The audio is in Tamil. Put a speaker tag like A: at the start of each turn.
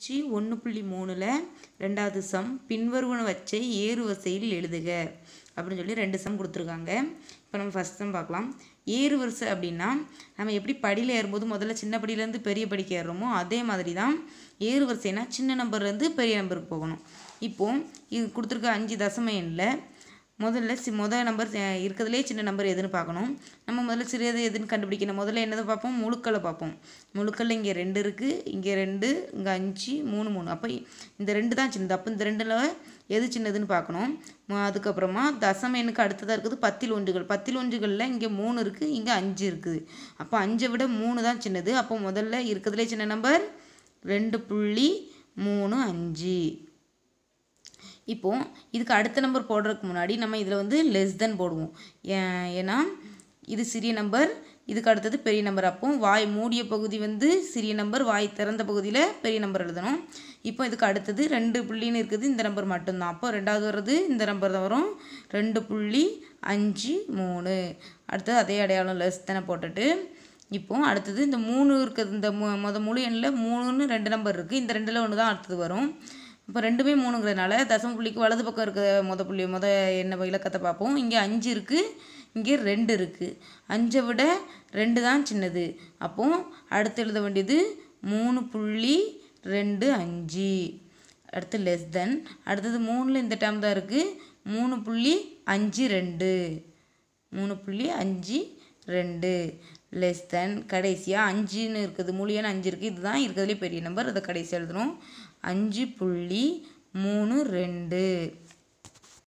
A: பயிற்சி ஒன்று புள்ளி மூணில் ரெண்டாவது சம் பின்வருவனவற்றை ஏறு வரிசையில் எழுதுக அப்படின்னு சொல்லி ரெண்டு சம் கொடுத்துருக்காங்க இப்போ நம்ம ஃபஸ்ட் சம் பார்க்கலாம் ஏறு வரிசை அப்படின்னா நம்ம எப்படி படியில் ஏறும்போது முதல்ல சின்ன படியிலேருந்து பெரிய படிக்கு ஏறுறோமோ அதே மாதிரி தான் ஏறு வரிசைனா சின்ன நம்பர்லேருந்து பெரிய நம்பருக்கு போகணும் இப்போது இது கொடுத்துருக்க அஞ்சு தசம எண்ணில் முதல்ல சி முதல் நம்பர் அஹ், இருக்கிறதுலே சின்ன நம்பர் எதுன்னு பார்க்கணும் நம்ம முதல்ல சிறியது எதுன்னு கண்டுபிடிக்கணும் முதல்ல என்னதை பார்ப்போம் முழுக்களை பார்ப்போம் முழுக்களில் இங்கே ரெண்டு இருக்குது இங்கே ரெண்டு இங்கே அஞ்சு மூணு மூணு அப்போ இந்த ரெண்டு தான் சின்னது அப்போ இந்த ரெண்டில் எது சின்னதுன்னு பார்க்கணும் ம- அதுக்கப்புறமா தசம எண்ணுக்கு அடுத்ததாக இருக்குது பத்தில் ஒன்றுகள் பத்தில் ஒன்றுகளில் இங்கே மூணு இருக்குது இங்கே அஞ்சு இருக்குது அப்போ அஞ்சை விட மூணு தான் சின்னது அப்போ முதல்ல இருக்கிறதுலே சின்ன நம்பர் ரெண்டு புள்ளி மூணு அஞ்சு இப்போ இதுக்கு அடுத்த நம்பர் போடுறதுக்கு முன்னாடி நம்ம இதில் வந்து லெஸ் தென் போடுவோம் ஏன்- ஏன்னா இது சிறிய நம்பர் இதுக்கு அடுத்தது பெரிய நம்பர் அப்போ வாய் மூடிய பகுதி வந்து சிறிய நம்பர் வாய் திறந்த பகுதியில் பெரிய நம்பர் எழுதணும் இப்போ இதுக்கு அடுத்தது ரெண்டு புள்ளின்னு இருக்குது இந்த நம்பர் மட்டும்தான் அப்போ ரெண்டாவது வர்றது இந்த நம்பர் தான் வரும் ரெண்டு புள்ளி அஞ்சு மூணு அடுத்தது அதே அடையாளம் லெஸ் தானே போட்டுட்டு இப்போ அடுத்தது இந்த மூணு இருக்கிறது இந்த மொ மொத முழு எண்ணில் மூணுன்னு ரெண்டு நம்பர் இருக்குது இந்த ரெண்டில் ஒன்று தான் அடுத்தது வரும் இப்போ ரெண்டுமே மூணுங்கிறதுனால தசம புள்ளிக்கு வலது பக்கம் இருக்க மொத புள்ளி மொத என்ன இலக்கத்தை பார்ப்போம் இங்கே அஞ்சு இருக்குது இங்கே ரெண்டு இருக்குது அஞ்சை விட ரெண்டு தான் சின்னது அப்போ அடுத்து எழுத வேண்டியது மூணு புள்ளி ரெண்டு அஞ்சு அடுத்து லெஸ் தென் அடுத்தது மூணில் இந்த டேம் தான் இருக்குது மூணு புள்ளி அஞ்சு ரெண்டு மூணு புள்ளி அஞ்சு ரெண்டு லெஸ் தென் கடைசியாக அஞ்சுன்னு இருக்குது முழு எண் அஞ்சு இருக்குது இதுதான் இருக்கிறதுலே பெரிய நம்பர் அதை கடைசி எழுதணும் அஞ்சு புள்ளி மூணு ரெண்டு